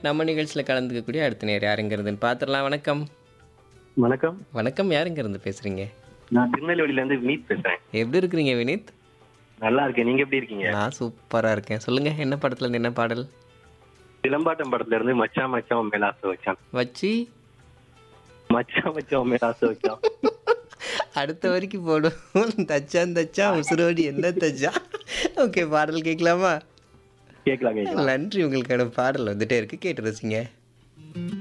நம்ம நிகழ்ச்சியில் கலந்துக்கக்கூடிய அடுத்த நேர் யாருங்கிறதுன்னு பார்த்துடலாம் வணக்கம் வணக்கம் வணக்கம் யாருங்க இருந்து பேசுறீங்க நான் திருநெல்வேலில இருந்து வினீத் பேசுறேன் எப்படி இருக்கிறீங்க வினீத் நல்லா இருக்கேன் நீங்க எப்படி இருக்கீங்க நான் சூப்பரா இருக்கேன் சொல்லுங்க என்ன படத்துல இருந்து என்ன பாடல் சிலம்பாட்டம் படத்துல இருந்து மச்சான் மச்சான் மேல ஆசை வச்சான் வச்சு மச்சான் மச்சான் மேல ஆசை வச்சான் அடுத்த வரைக்கும் போடும் தச்சான் தச்சா உசுரோடி என்ன தச்சா ஓகே பாடல் கேட்கலாமா கேட்கலாம் கேட்கலாம் நன்றி உங்களுக்கான பாடல் வந்துட்டே இருக்கு கேட்டு ரசிங்க